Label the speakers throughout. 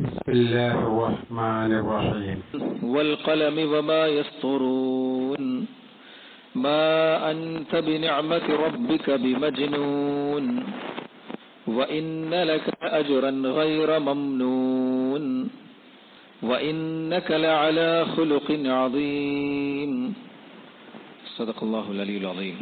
Speaker 1: بسم الله الرحمن الرحيم
Speaker 2: والقلم وما يسطرون ما أنت بنعمة ربك بمجنون وإن لك أجرا غير ممنون وإنك لعلى خلق عظيم صدق الله العلي العظيم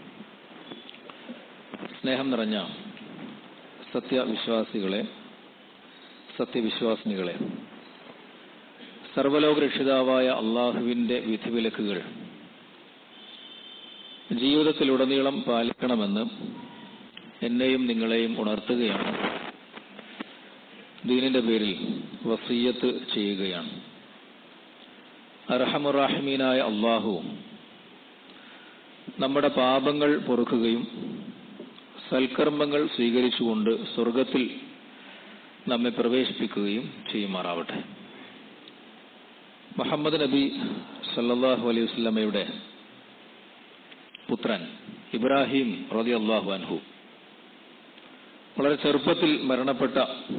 Speaker 2: സ്നേഹം നിറഞ്ഞ സത്യവിശ്വാസികളെ സത്യവിശ്വാസിനികളെ സർവലോക രക്ഷിതാവായ അള്ളാഹുവിന്റെ വിധിവിലക്കുകൾ ജീവിതത്തിലുടനീളം പാലിക്കണമെന്ന് എന്നെയും നിങ്ങളെയും ഉണർത്തുകയാണ് ദീനിന്റെ പേരിൽ വസീയത്ത് ചെയ്യുകയാണ് അർഹമുറാഹിമീനായ അള്ളാഹു നമ്മുടെ പാപങ്ങൾ പൊറുക്കുകയും സൽക്കർമ്മങ്ങൾ സ്വീകരിച്ചുകൊണ്ട് സ്വർഗത്തിൽ നമ്മെ പ്രവേശിപ്പിക്കുകയും ചെയ്യുമാറാവട്ടെ മുഹമ്മദ് നബി സല്ലാഹു അലൈഹി വസ്ലമയുടെ പുത്രൻ ഇബ്രാഹിം റതി അള്ളാഹു അൻഹു വളരെ ചെറുപ്പത്തിൽ മരണപ്പെട്ട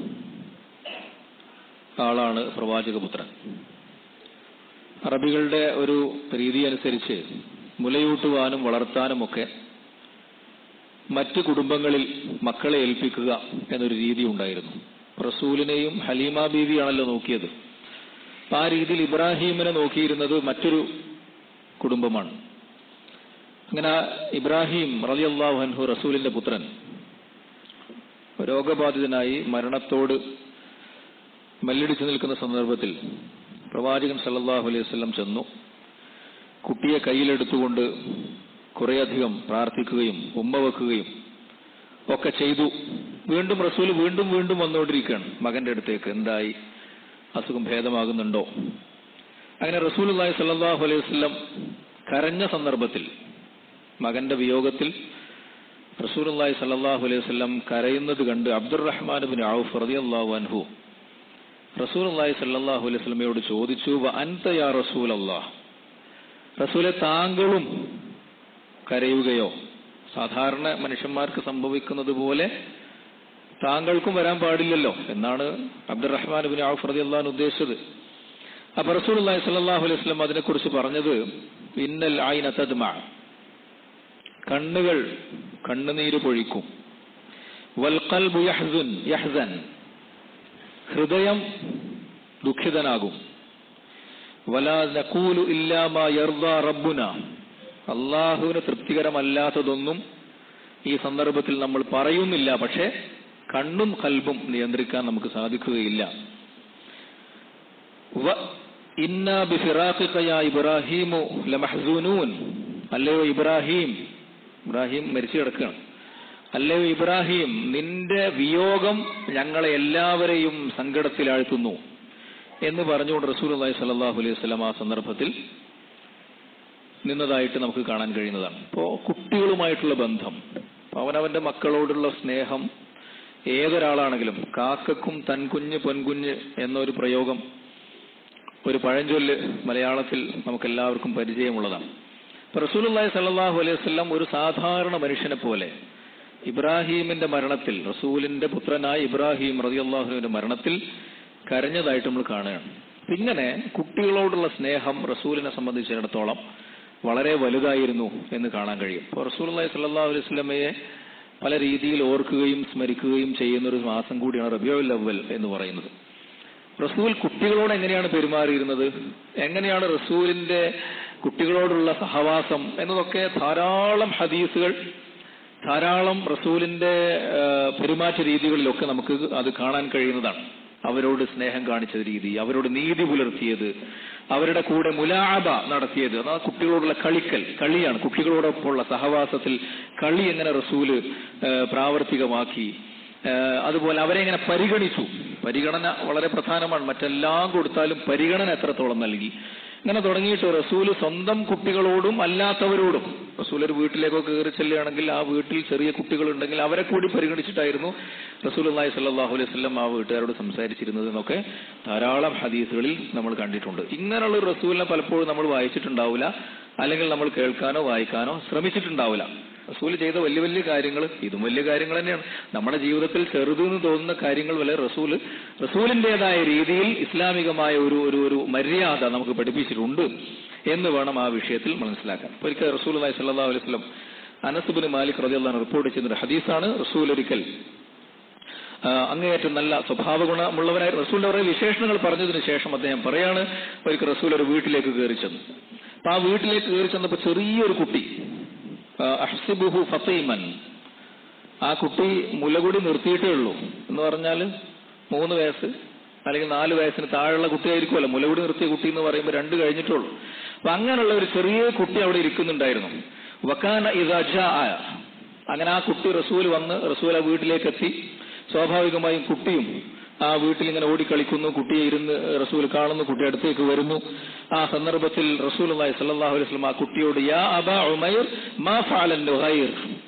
Speaker 2: ആളാണ് പ്രവാചകപുത്രൻ അറബികളുടെ ഒരു രീതി അനുസരിച്ച് മുലയൂട്ടുവാനും വളർത്താനുമൊക്കെ മറ്റ് കുടുംബങ്ങളിൽ മക്കളെ ഏൽപ്പിക്കുക എന്നൊരു രീതി ഉണ്ടായിരുന്നു റസൂലിനെയും ഹലീമ ബീവിയാണല്ലോ നോക്കിയത് അപ്പൊ ആ രീതിയിൽ ഇബ്രാഹീമിനെ നോക്കിയിരുന്നത് മറ്റൊരു കുടുംബമാണ് അങ്ങനെ ഇബ്രാഹിം റലിയല്ലാഹു അൻഹു റസൂലിന്റെ പുത്രൻ രോഗബാധിതനായി മരണത്തോട് മല്ലിടിച്ചു നിൽക്കുന്ന സന്ദർഭത്തിൽ പ്രവാചകൻ സല്ലല്ലാഹു അലൈഹി വസല്ലം ചെന്നു കുട്ടിയെ കയ്യിലെടുത്തുകൊണ്ട് കുറേയധികം പ്രാർത്ഥിക്കുകയും ഉമ്മ വെക്കുകയും ഒക്കെ ചെയ്തു വീണ്ടും റസൂൽ വീണ്ടും വീണ്ടും വന്നുകൊണ്ടിരിക്കുകയാണ് മകന്റെ അടുത്തേക്ക് എന്തായി അസുഖം ഭേദമാകുന്നുണ്ടോ അങ്ങനെ റസൂൽ അള്ളാഹി സല്ലാഹു അലൈഹി വസ്ലം കരഞ്ഞ സന്ദർഭത്തിൽ മകന്റെ വിയോഗത്തിൽ റസൂൽ അള്ളാഹി സല്ലാഹു അലൈഹി വസ്ലം കരയുന്നത് കണ്ട് അബ്ദുറഹ്മാൻ ബിൻ ഔഫ് റതി അള്ളാഹു അൻഹു റസൂൽ അള്ളാഹി സല്ലാഹു അലൈഹി വസ്ലമയോട് ചോദിച്ചു അൻത യാ റസൂൽ അള്ളാഹ് റസൂലെ താങ്കളും കരയുകയോ സാധാരണ മനുഷ്യന്മാർക്ക് സംഭവിക്കുന്നത് പോലെ താങ്കൾക്കും വരാൻ പാടില്ലല്ലോ എന്നാണ് അബ്ദുറഹ്മാൻ ബിൻ ഔഫ് റതി അള്ളഹാൻ ഉദ്ദേശിച്ചത് അപ്പൊ റസൂൽ അള്ളാഹി സല്ലാഹു അലൈഹി വസ്ലം അതിനെക്കുറിച്ച് പറഞ്ഞത് ഇന്നൽ ആയിന തദ്മ കണ്ണുകൾ കണ്ണുനീര് പൊഴിക്കും വൽഖൽബു യഹ്സുൻ യഹ്സൻ ഹൃദയം ദുഃഖിതനാകും വലാ നഖൂലു ഇല്ലാ മാ യർദാ റബ്ബുന അള്ളാഹുവിന് തൃപ്തികരമല്ലാത്തതൊന്നും ഈ സന്ദർഭത്തിൽ നമ്മൾ പറയുന്നില്ല പക്ഷെ കണ്ണും കൽബും നിയന്ത്രിക്കാൻ നമുക്ക് സാധിക്കുകയില്ല ഇബ്രാഹിമു ലമഹ്സൂനൂൻ അല്ലയോ ഇബ്രാഹിം ഇബ്രാഹിം മരിച്ചു കിടക്കുകയാണ് അല്ലയോ ഇബ്രാഹിം നിന്റെ വിയോഗം ഞങ്ങളെ എല്ലാവരെയും സങ്കടത്തിലാഴ്ത്തുന്നു എന്ന് പറഞ്ഞുകൊണ്ട് റസൂൽ അള്ളാഹി സല്ലാഹു അലൈഹി സ്വലാം ആ സന്ദർഭത്തിൽ നിന്നതായിട്ട് നമുക്ക് കാണാൻ കഴിയുന്നതാണ് ഇപ്പോ കുട്ടികളുമായിട്ടുള്ള ബന്ധം അവനവന്റെ മക്കളോടുള്ള സ്നേഹം ഏതൊരാളാണെങ്കിലും കാക്കക്കും തൻകുഞ്ഞ് പൊൻകുഞ്ഞ് എന്നൊരു പ്രയോഗം ഒരു പഴഞ്ചൊല്ല് മലയാളത്തിൽ നമുക്ക് എല്ലാവർക്കും പരിചയമുള്ളതാണ് റസൂലുള്ളാഹി സല്ലല്ലാഹു അലൈഹി വസല്ലം ഒരു സാധാരണ മനുഷ്യനെ പോലെ ഇബ്രാഹീമിന്റെ മരണത്തിൽ റസൂലിന്റെ പുത്രനായ ഇബ്രാഹിം റളിയല്ലാഹുവിന്റെ മരണത്തിൽ കരഞ്ഞതായിട്ട് നമ്മൾ കാണുകയാണ് ഇങ്ങനെ കുട്ടികളോടുള്ള സ്നേഹം റസൂലിനെ സംബന്ധിച്ചിടത്തോളം വളരെ വലുതായിരുന്നു എന്ന് കാണാൻ കഴിയും ഇപ്പോൾ റസൂൽ സല്ലാ അലൈഹി സ്വലമയെ പല രീതിയിൽ ഓർക്കുകയും സ്മരിക്കുകയും ചെയ്യുന്ന ഒരു മാസം കൂടിയാണ് റബിയുൽ അവൽ എന്ന് പറയുന്നത് റസൂൽ കുട്ടികളോട് എങ്ങനെയാണ് പെരുമാറിയിരുന്നത് എങ്ങനെയാണ് റസൂലിന്റെ കുട്ടികളോടുള്ള സഹവാസം എന്നതൊക്കെ ധാരാളം ഹദീസുകൾ ധാരാളം റസൂലിന്റെ പെരുമാറ്റ രീതികളിലൊക്കെ നമുക്ക് അത് കാണാൻ കഴിയുന്നതാണ് അവരോട് സ്നേഹം കാണിച്ച രീതി അവരോട് നീതി പുലർത്തിയത് അവരുടെ കൂടെ മുലാബ നടത്തിയത് അതാ കുട്ടികളോടുള്ള കളിക്കൽ കളിയാണ് കുട്ടികളോടൊപ്പമുള്ള സഹവാസത്തിൽ കളി എങ്ങനെ റസൂല് പ്രാവർത്തികമാക്കി അതുപോലെ അവരെ എങ്ങനെ പരിഗണിച്ചു പരിഗണന വളരെ പ്രധാനമാണ് മറ്റെല്ലാം കൊടുത്താലും പരിഗണന എത്രത്തോളം നൽകി ഇങ്ങനെ തുടങ്ങിയിട്ട് റസൂല് സ്വന്തം കുട്ടികളോടും അല്ലാത്തവരോടും റസൂൽ ഒരു വീട്ടിലേക്കൊക്കെ കയറി ചെല്ലുകയാണെങ്കിൽ ആ വീട്ടിൽ ചെറിയ കുട്ടികളുണ്ടെങ്കിൽ അവരെ കൂടി പരിഗണിച്ചിട്ടായിരുന്നു റസൂൽ അള്ളാഹി സല്ലാഹു അലൈഹി സ്വലം ആ വീട്ടുകാരോട് സംസാരിച്ചിരുന്നത് എന്നൊക്കെ ധാരാളം ഹദീസുകളിൽ നമ്മൾ കണ്ടിട്ടുണ്ട് ഇങ്ങനെയുള്ള ഒരു റസൂലിനെ പലപ്പോഴും നമ്മൾ വായിച്ചിട്ടുണ്ടാവില്ല അല്ലെങ്കിൽ നമ്മൾ കേൾക്കാനോ വായിക്കാനോ ശ്രമിച്ചിട്ടുണ്ടാവില്ല റസൂൽ ചെയ്ത വലിയ വലിയ കാര്യങ്ങൾ ഇതും വലിയ കാര്യങ്ങൾ തന്നെയാണ് നമ്മുടെ ജീവിതത്തിൽ ചെറുതെന്ന് തോന്നുന്ന കാര്യങ്ങൾ വരെ റസൂൽ റസൂലിന്റേതായ രീതിയിൽ ഇസ്ലാമികമായ ഒരു ഒരു ഒരു മര്യാദ നമുക്ക് പഠിപ്പിച്ചിട്ടുണ്ട് എന്ന് വേണം ആ വിഷയത്തിൽ മനസ്സിലാക്കാൻ ഒരിക്കൽ റസൂൽ അലൈഹി സല്ലാ അലൈഹി സ്വലം അനസുബിന് മാലിക് റതിയുള്ള റിപ്പോർട്ട് ചെയ്യുന്ന ഒരു ഹദീസാണ് റസൂൽ ഒരിക്കൽ ആ, അങ്ങേയറ്റം നല്ല സ്വഭാവ ഗുണമുള്ളവനായ റസൂലിന്റെ കുറെ വിശേഷണങ്ങൾ പറഞ്ഞതിന് ശേഷം അദ്ദേഹം പറയാണ് ഒരിക്കൽ റസൂൽ ഒരു വീട്ടിലേക്ക് കയറി ചെന്നു അപ്പൊ ആ വീട്ടിലേക്ക് കയറി ചെന്നപ്പോ ചെറിയൊരു കുട്ടി ആ, അഹ്സിബുഹു ഫത്തീമൻ ആ കുട്ടി മുലകുടി നിർത്തിയിട്ടേ ഉള്ളൂ എന്ന് പറഞ്ഞാൽ മൂന്ന് വയസ്സ് അല്ലെങ്കിൽ നാല് വയസ്സിന് താഴെയുള്ള കുട്ടിയായിരിക്കുമല്ലോ മുലകുടി നിർത്തിയ കുട്ടി എന്ന് പറയുമ്പോൾ രണ്ട് കഴിഞ്ഞിട്ടുള്ളൂ അപ്പൊ അങ്ങനെയുള്ള ഒരു ചെറിയ കുട്ടി അവിടെ ഇരിക്കുന്നുണ്ടായിരുന്നു വക്കാന ഇതജ അങ്ങനെ ആ കുട്ടി റസൂൽ വന്ന് റസൂൽ ആ വീട്ടിലേക്ക് എത്തി സ്വാഭാവികമായും കുട്ടിയും ആ വീട്ടിൽ ഇങ്ങനെ ഓടിക്കളിക്കുന്നു കുട്ടിയെ ഇരുന്ന് റസൂൽ കാണുന്നു കുട്ടി അടുത്തേക്ക് വരുന്നു ആ സന്ദർഭത്തിൽ റസൂൽ സല്ലല്ലാഹു അലൈഹി വസല്ലം ആ കുട്ടിയോട് യാ അബാ ഉമൈർ മാ ഫഅലൻ നുഗൈർ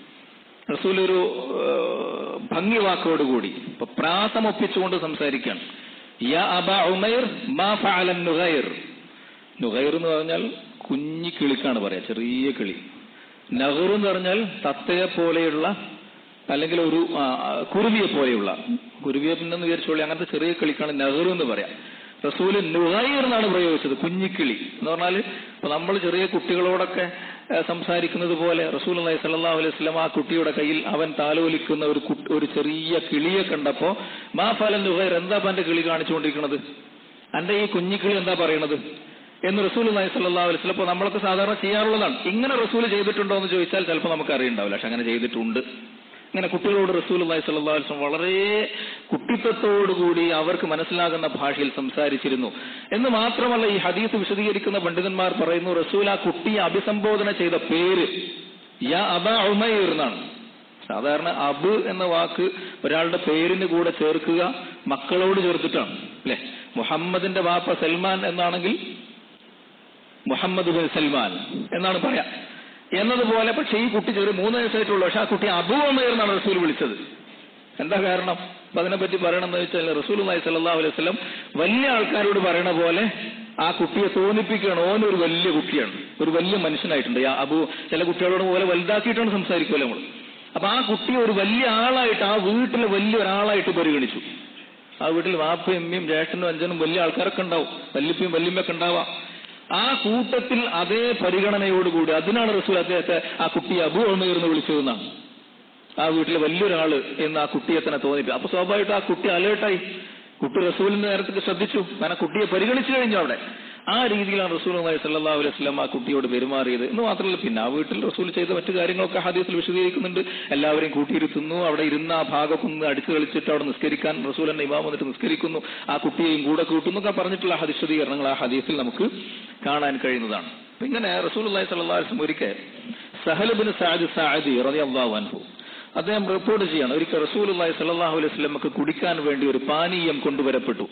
Speaker 2: റസൂൽ ഒരു ഏഹ്, ഭംഗി വാക്കോടുകൂടി ഇപ്പൊ പ്രാസം ഒപ്പിച്ചുകൊണ്ട് സംസാരിക്കുകയാണ് യാ അബാ ഉമൈർ മാ ഫഅലൻ നുഗൈർ നുഗൈർ എന്ന് പറഞ്ഞാൽ കുഞ്ഞി കിളിക്കാണ് പറയാ ചെറിയ കിളി നഗർ എന്ന് പറഞ്ഞാൽ തത്തയെ പോലെയുള്ള അല്ലെങ്കിൽ ഒരു ആ, ആ, കുരുവിയെ പോലെയുള്ള കുരുവിയെ പിന്നെന്ന് വിചാരിച്ചോളി അങ്ങനത്തെ ചെറിയ കിളിക്കാണ് നഗർ എന്ന് പറയാം റസൂല് നുഹൈർ എന്നാണ് പ്രയോഗിച്ചത് കുഞ്ഞിക്കിളി എന്ന് പറഞ്ഞാൽ ഇപ്പൊ നമ്മൾ ചെറിയ കുട്ടികളോടൊക്കെ ഏ, സംസാരിക്കുന്നത് പോലെ റസൂൽ അലൈഹി സല്ലല്ലാഹു അലൈഹി വസല്ലം ആ കുട്ടിയുടെ കയ്യിൽ അവൻ താലോലിക്കുന്ന ഒരു കുട്ടി- ഒരു ചെറിയ കിളിയെ കണ്ടപ്പോ മാ ഫലൻ നുഹൈർ എന്താ ഇപ്പൊ എന്റെ കിളി കാണിച്ചുകൊണ്ടിരിക്കുന്നത് എന്റെ ഈ കുഞ്ഞിക്കിളി എന്താ പറയണത് എന്ന് റസൂൽ അലൈഹി സല്ലല്ലാഹു അലൈഹി വസല്ലം ഇപ്പൊ നമ്മളൊക്കെ സാധാരണ ചെയ്യാറുള്ളതാണ് ഇങ്ങനെ റസൂൽ ചെയ്തിട്ടുണ്ടോ എന്ന് ചോദിച്ചാൽ ചിലപ്പോൾ നമുക്ക് അറിയണ്ടാവില്ല പക്ഷെ അങ്ങനെ ചെയ്തിട്ടുണ്ട് ഇങ്ങനെ കുട്ടികളോട് റസൂൽ അലൈഹി സല്ലല്ലാഹു അലൈഹി വസല്ലം വളരെ കുട്ടിത്വത്തോടുകൂടി അവർക്ക് മനസ്സിലാകുന്ന ഭാഷയിൽ സംസാരിച്ചിരുന്നു എന്ന് മാത്രമല്ല ഈ ഹദീസ് വിശദീകരിക്കുന്ന പണ്ഡിതന്മാർ പറയുന്നു റസൂൽ ആ കുട്ടിയെ അഭിസംബോധന ചെയ്ത പേര് യാ അബ ഉമൈർ എന്നാണ് സാധാരണ അബ് എന്ന വാക്ക് ഒരാളുടെ പേരിന് കൂടെ ചേർക്കുക മക്കളോട് ചേർത്തിട്ടാണ് അല്ലെ മുഹമ്മദിന്റെ വാപ്പ സൽമാൻ എന്നാണെങ്കിൽ മുഹമ്മദ് ബിൻ സൽമാൻ എന്നാണ് പറയാ എന്നതുപോലെ പക്ഷെ ഈ കുട്ടി ചെറിയ മൂന്ന് വയസ്സായിട്ടുള്ളൂ പക്ഷെ ആ കുട്ടി അബു ഉമൈർ എന്നാണ് റസൂൽ വിളിച്ചത് എന്താ കാരണം അപ്പൊ അതിനെപ്പറ്റി പറയണമെന്ന് വെച്ചാൽ റസൂൽ അലൈഹി സല്ലല്ലാഹു അലൈഹി വസല്ലം വലിയ ആൾക്കാരോട് പറയണ പോലെ ആ കുട്ടിയെ തോന്നിപ്പിക്കുകയാണ് ഓൻ ഒരു വലിയ കുട്ടിയാണ് ഒരു വലിയ മനുഷ്യനായിട്ടുണ്ട് ആ അബു ചില കുട്ടികളോട് പോലെ വലുതാക്കിയിട്ടാണ് സംസാരിക്കുമല്ലോ നമ്മൾ അപ്പൊ ആ കുട്ടിയെ ഒരു വലിയ ആളായിട്ട് ആ വീട്ടിലെ വലിയ ഒരാളായിട്ട് പരിഗണിച്ചു ആ വീട്ടിൽ വാപ്പയും എമ്മയും ജ്യേഷ്ഠനും അഞ്ചനും വലിയ ആൾക്കാരൊക്കെ ഉണ്ടാവും വല്യപ്പയും വല്യമ്മയൊക്കെ ഉണ്ടാവാം ആ കൂട്ടത്തിൽ അതേ പരിഗണനയോടുകൂടി അതിനാണ് റസൂൽ അദ്ദേഹത്തെ ആ കുട്ടിയെ അബു എന്ന് വിളിച്ചതെന്നാണ് ആ വീട്ടിലെ വലിയൊരാള് എന്ന് ആ കുട്ടിയെ തന്നെ തോന്നിപ്പി അപ്പൊ സ്വാഭാവികമായിട്ട് ആ കുട്ടി അലേർട്ടായി കുട്ടി റസൂലിന്റെ നേരത്തേക്ക് ശ്രദ്ധിച്ചു കാരണം കുട്ടിയെ പരിഗണിച്ചു കഴിഞ്ഞു അവിടെ ആ രീതിയിലാണ് റസൂൽ അലൈഹി സല്ലല്ലാഹു അലൈഹി വസല്ലം ആ കുട്ടിയോട് പെരുമാറിയത് എന്ന് മാത്രമല്ല പിന്നെ ആ വീട്ടിൽ റസൂൽ ചെയ്ത മറ്റു കാര്യങ്ങളൊക്കെ ഹദീസിൽ വിശദീകരിക്കുന്നുണ്ട് എല്ലാവരെയും കൂട്ടിയിരുത്തുന്നു അവിടെ ഇരുന്ന ആ ഭാഗമൊക്കെ ഒന്ന് അടിച്ചു കളിച്ചിട്ട് അവിടെ നിസ്കരിക്കാൻ റസൂൽ എന്നെ ഇമാം വന്നിട്ട് നിസ്കരിക്കുന്നു ആ കുട്ടിയെയും കൂടെ കൂട്ടുന്നു എന്നൊക്കെ പറഞ്ഞിട്ടുള്ള ഹദീസ് വിശദീകരണങ്ങൾ ആ ഹദീസിൽ നമുക്ക് കാണാൻ കഴിയുന്നതാണ് അപ്പൊ ഇങ്ങനെ റസൂൽ അലൈഹി സല്ലല്ലാഹു അലൈഹി വസല്ലം ഒരിക്കൽ സഹലബിൻ സാദ് സാദി റളിയല്ലാഹു അൻഹു അദ്ദേഹം റിപ്പോർട്ട് ചെയ്യാണ് ഒരിക്കൽ റസൂൽ അലൈഹി സല്ലല്ലാഹു അലൈഹി വസല്ലമക്ക് കുടിക്കാൻ വേണ്ടി ഒരു പാനീയം കൊണ്ടുവരപ്പെട്ടു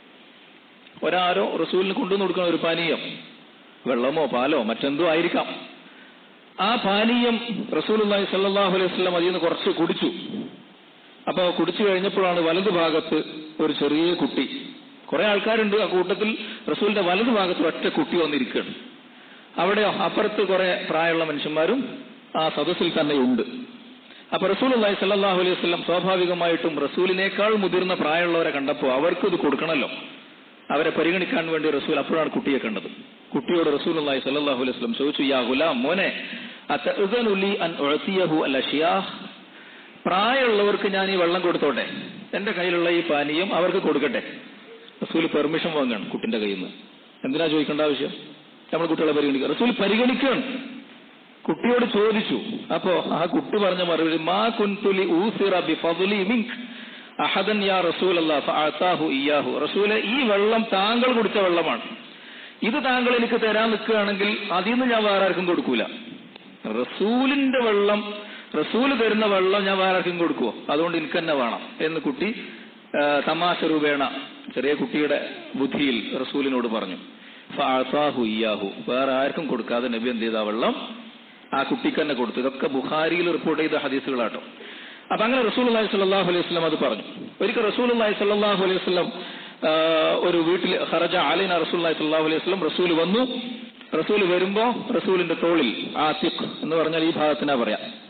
Speaker 2: ഒരാരോ റസൂലിന് കൊണ്ടുവന്ന് കൊടുക്കുന്ന ഒരു പാനീയം വെള്ളമോ പാലോ മറ്റെന്തോ ആയിരിക്കാം ആ പാനീയം റസൂൽ അലൈഹി സല്ലല്ലാഹു അലൈഹി വസല്ലം അതിൽ നിന്ന് കുറച്ച് കുടിച്ചു അപ്പൊ കുടിച്ചു കഴിഞ്ഞപ്പോഴാണ് വലതു ഭാഗത്ത് ഒരു ചെറിയ കുട്ടി കുറെ ആൾക്കാരുണ്ട് ആ കൂട്ടത്തിൽ റസൂലിന്റെ വലതു ഭാഗത്ത് ഒറ്റ കുട്ടി വന്നിരിക്കുകയാണ് അവിടെ അപ്പുറത്ത് കുറെ പ്രായമുള്ള മനുഷ്യന്മാരും ആ സദസ്സിൽ തന്നെ ഉണ്ട് അപ്പൊ റസൂൽ അള്ളഹി സല്ലാഹു അലൈഹി വസ്ലം സ്വാഭാവികമായിട്ടും റസൂലിനേക്കാൾ മുതിർന്ന പ്രായമുള്ളവരെ കണ്ടപ്പോൾ അവർക്ക് ഇത് കൊടുക്കണമല്ലോ അവരെ പരിഗണിക്കാൻ വേണ്ടി റസൂൽ അപ്പോഴാണ് കുട്ടിയെ കണ്ടത് കുട്ടിയോട് റസൂൽ അള്ളഹി സല്ലാഹു അലൈഹി വസ്ലം ചോദിച്ചു യാ ഗുലാം മോനെ അത്തഉദനുലി അൻ ഉഅതിയഹു അൽ അഷ്യാഹ് പ്രായമുള്ളവർക്ക് ഞാൻ ഈ വെള്ളം കൊടുത്തോട്ടെ എന്റെ കയ്യിലുള്ള ഈ പാനീയം അവർക്ക് കൊടുക്കട്ടെ റസൂൽ പെർമിഷൻ വാങ്ങാണ് കുട്ടിന്റെ കയ്യിൽ നിന്ന് എന്തിനാ ചോദിക്കേണ്ട ആവശ്യം നമ്മൾ കുട്ടികളെ പരിഗണിക്കുക റസൂൽ പരിഗണിക്കുകയാണ് കുട്ടിയോട് ചോദിച്ചു അപ്പോ ആ കുട്ടി പറഞ്ഞ മറുപടി മാ കുൻതുലി ഊസിറ ബി ഫദ്ലി മിൻക് അഹദൻ യാ റസൂൽ ഫഅതാഹു ഇയാഹു റസൂലെ ഈ വെള്ളം താങ്കൾ കുടിച്ച വെള്ളമാണ് ഇത് താങ്കൾ എനിക്ക് തരാൻ നിൽക്കുകയാണെങ്കിൽ അതിൽ നിന്ന് ഞാൻ വേറെ ആർക്കും കൊടുക്കൂല റസൂലിന്റെ വെള്ളം റസൂല് തരുന്ന വെള്ളം ഞാൻ വേറെ ആർക്കും കൊടുക്കുവോ അതുകൊണ്ട് എനിക്ക് തന്നെ വേണം എന്ന് കുട്ടി ആ, തമാശ രൂപേണ ചെറിയ കുട്ടിയുടെ ബുദ്ധിയിൽ റസൂലിനോട് പറഞ്ഞു ഫഅതാഹു ഇയാഹു വേറെ ആർക്കും കൊടുക്കാതെ നബി എന്ത് ചെയ്ത ആ വെള്ളം ആ കുട്ടിക്ക് തന്നെ കൊടുത്തു ഇതൊക്കെ ബുഖാരിയിൽ റിപ്പോർട്ട് ചെയ്ത ഹദീസുകളാട്ടോ അപ്പൊ അങ്ങനെ റസൂൽ അള്ളഹി സ്വല്ലാഹു അലൈഹി വസ്ലം അത് പറഞ്ഞു ഒരിക്കൽ റസൂൽ അള്ളഹി സ്വല്ലാഹു അലൈഹി വസ്ലം ഒരു വീട്ടിൽ ഹറജ അലൈന റസൂൽ അള്ളഹി സ്വല്ലാഹു അലൈഹി വസ്ലം റസൂൽ വന്നു റസൂൽ വരുമ്പോ റസൂലിന്റെ തോളിൽ ആത്തിഖ് എന്ന് പറഞ്ഞാൽ ഈ ഭാഗത്തിനാ പറയാം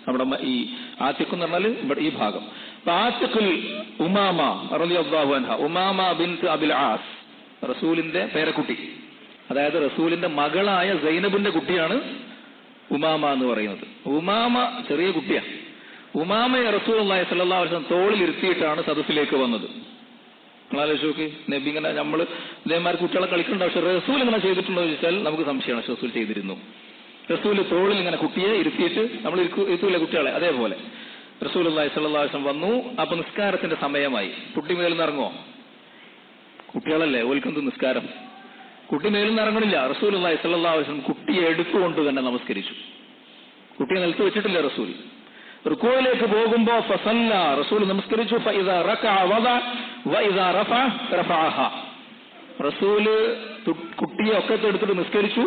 Speaker 2: നമ്മുടെ മ- ഈ ആത്തിഖ് എന്ന് പറഞ്ഞാൽ ഇവിടെ ഈ ഭാഗം അപ്പൊ ആത്തിഖുൽ ഉമാമ റളിയല്ലാഹു അൻഹ ഉമാമ ബിൻത് അബിൽ ആസ് റസൂലിന്റെ പേരക്കുട്ടി അതായത് റസൂലിന്റെ മകളായ സൈനബിന്റെ കുട്ടിയാണ് ഉമാമ എന്ന് പറയുന്നത് ഉമാമ ചെറിയ കുട്ടിയാ ഉമാമയെ റസൂൽ അള്ളാഹി സല്ലാ വസ്ലം തോളിൽ ഇരുത്തിയിട്ടാണ് സദസ്സിലേക്ക് വന്നത് നിങ്ങളാലോചിച്ച് നോക്കി നബി ഇങ്ങനെ നമ്മൾ ഇതേമാതിരി കുട്ടികളെ കളിക്കുന്നുണ്ട് പക്ഷെ റസൂൽ ഇങ്ങനെ ചെയ്തിട്ടുണ്ടോ എന്ന് ചോദിച്ചാൽ നമുക്ക് സംശയമാണ് പക്ഷെ റസൂൽ ചെയ്തിരുന്നു റസൂൽ തോളിൽ ഇങ്ങനെ കുട്ടിയെ ഇരുത്തിയിട്ട് നമ്മൾ ഇരുത്തൂല കുട്ടികളെ അതേപോലെ റസൂൽ അള്ളാഹി സല്ലാ വസ്ലം വന്നു അപ്പൊ നിസ്കാരത്തിന്റെ സമയമായി കുട്ടി മേലിൽ നിന്ന് ഇറങ്ങുമോ കുട്ടികളല്ലേ ഓൽക്കുന്നത് നിസ്കാരം കുട്ടി മേലിൽ നിന്ന് ഇറങ്ങണില്ല റസൂൽ അള്ളാഹി സല്ലാ വസ്ലം കുട്ടിയെ എടുത്തുകൊണ്ട് തന്നെ നമസ്കരിച്ചു കുട്ടിയെ നിലത്ത് വെച്ചിട്ടില്ല റസൂൽ റുക്കോയിലേക്ക് പോകുമ്പോ ഫസല്ല റസൂൽ നമസ്കരിച്ചു ഫഇദാ റകഅ വദ വഇദാ റഫഅ റഫഅഹ റസൂല് തു- കുട്ടിയെ ഒക്കത്ത് എടുത്തിട്ട് നിസ്കരിച്ചു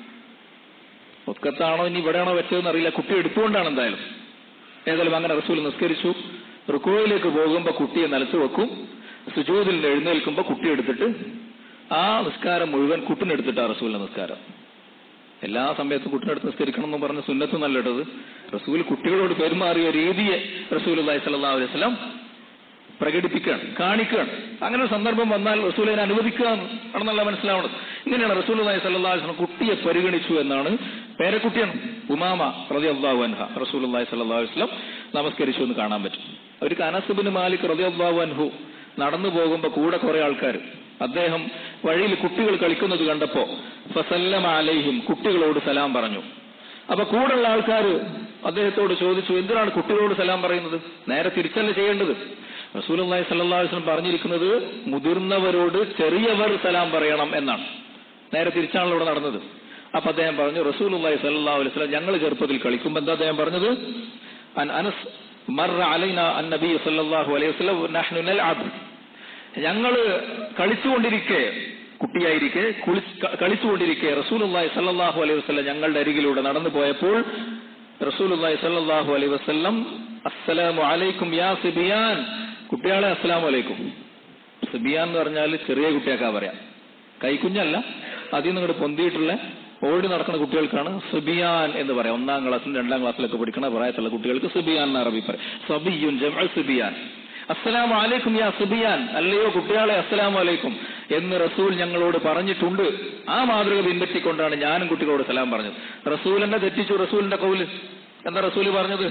Speaker 2: ഒക്കത്താണോ ഇനി ഇവിടെയാണോ വെച്ചതെന്ന് അറിയില്ല കുട്ടി എടുത്തുകൊണ്ടാണ് എന്തായാലും ഏതായാലും അങ്ങനെ റസൂൽ നിസ്കരിച്ചു റുക്കോയിലേക്ക് പോകുമ്പോ കുട്ടിയെ നിലത്ത് വെക്കും സുജൂദിൽ നിന്ന് എഴുന്നേൽക്കുമ്പോ കുട്ടി എടുത്തിട്ട് ആ നിസ്കാരം മുഴുവൻ കുട്ടിനെടുത്തിട്ടാ റസൂലിന്റെ നിസ്കാരം എല്ലാ സമയത്തും കുട്ടിനടുത്ത് നിസ്കരിക്കണം എന്ന് പറഞ്ഞ സുന്നത്ത് നല്ലിട്ടത് റസൂൽ കുട്ടികളോട് പെരുമാറിയ രീതിയെ റസൂൽ അലൈഹി സ്വല്ലാ അലൈഹി സ്വലാം പ്രകടിപ്പിക്കുകയാണ് കാണിക്കുകയാണ് അങ്ങനെ ഒരു സന്ദർഭം വന്നാൽ റസൂൽ അതിനെ അനുവദിക്കുക ആണെന്നല്ല മനസ്സിലാവുന്നത് ഇങ്ങനെയാണ് റസൂൽ അലൈഹി സ്വല്ലാ അലൈഹി സ്വലം കുട്ടിയെ പരിഗണിച്ചു എന്നാണ് പേരക്കുട്ടിയാണ് ഉമാമ റതി അള്ളാഹു അൻഹ റസൂൽ അലൈഹി സ്വല്ലാ അലൈഹി സ്വലം നമസ്കരിച്ചു എന്ന് കാണാൻ പറ്റും അവർക്ക് അനസുബിന് മാലിക് റതി അള്ളാഹു അൻഹു നടന്നു പോകുമ്പോ കൂടെ കുറെ ആൾക്കാർ അദ്ദേഹം വഴിയിൽ കുട്ടികൾ കളിക്കുന്നത് കണ്ടപ്പോ ഫസല്ലമ അലൈഹിം കുട്ടികളോട് സലാം പറഞ്ഞു അപ്പൊ കൂടെയുള്ള ആൾക്കാർ അദ്ദേഹത്തോട് ചോദിച്ചു എന്തിനാണ് കുട്ടികളോട് സലാം പറയുന്നത് നേരെ തിരിച്ചല്ല ചെയ്യേണ്ടത് റസൂലുള്ളാഹി സ്വല്ലല്ലാഹു അലൈഹി വസല്ലം പറഞ്ഞിരിക്കുന്നത് മുതിർന്നവരോട് ചെറിയവർ സലാം പറയണം എന്നാണ് നേരെ തിരിച്ചാണല്ലോ ഇവിടെ നടന്നത് അപ്പൊ അദ്ദേഹം പറഞ്ഞു റസൂലുള്ളാഹി സ്വല്ലല്ലാഹു അലൈഹി വസല്ലം ഞങ്ങൾ ചെറുപ്പത്തിൽ കളിക്കുമ്പോൾ എന്താ അദ്ദേഹം പറഞ്ഞത് അൻ അനസ് മർറ അലൈന അൻ നബി സല്ലല്ലാഹു അലൈഹി വസല്ലം നഹ്നു നൽഅബ് ഞങ്ങള് കളിച്ചുകൊണ്ടിരിക്കെ കുട്ടിയായിരിക്കെ കുളിച്ച് ക- കളിച്ചുകൊണ്ടിരിക്കെ റസൂലുള്ളാഹി സല്ലല്ലാഹു അലൈഹി വസല്ലം ഞങ്ങളുടെ അരികിലൂടെ നടന്നു പോയപ്പോൾ റസൂലുള്ളാഹി സല്ലല്ലാഹു അലൈഹി വസല്ലം അസ്സലാമു അലൈക്കും യാ സിബിയാൻ കുട്ടികളെ അസ്സലാമു അലൈക്കും സിബിയാൻ എന്ന് പറഞ്ഞാൽ ചെറിയ കുട്ടിയാക്കാ പറയാം കൈക്കുഞ്ഞല്ല അതിൽ നിന്ന് ഇങ്ങോട്ട് പൊന്തിയിട്ടുള്ള ഓടി നടക്കുന്ന കുട്ടികൾക്കാണ് സുബിയാൻ എന്ന് പറയാം ഒന്നാം ക്ലാസ്സിലും രണ്ടാം ക്ലാസ്സിലൊക്കെ പഠിക്കുന്ന പ്രായത്തുള്ള കുട്ടികൾക്ക് സുബിയാൻ എന്ന് അറബി പറയും സബിയുൻ ജമഅ സുബിയാൻ അസ്സലാമു അലൈക്കും യാ സുബിയാൻ അല്ലയോ കുട്ടികളെ അസ്സലാമു അലൈക്കും എന്ന് റസൂൽ ഞങ്ങളോട് പറഞ്ഞിട്ടുണ്ട് ആ മാതൃക പിൻപറ്റിക്കൊണ്ടാണ് ഞാനും കുട്ടികളോട് സലാം പറഞ്ഞത് റസൂൽ എന്നെ തെറ്റിച്ചു റസൂലിന്റെ കൗല് എന്താ റസൂല് പറഞ്ഞത്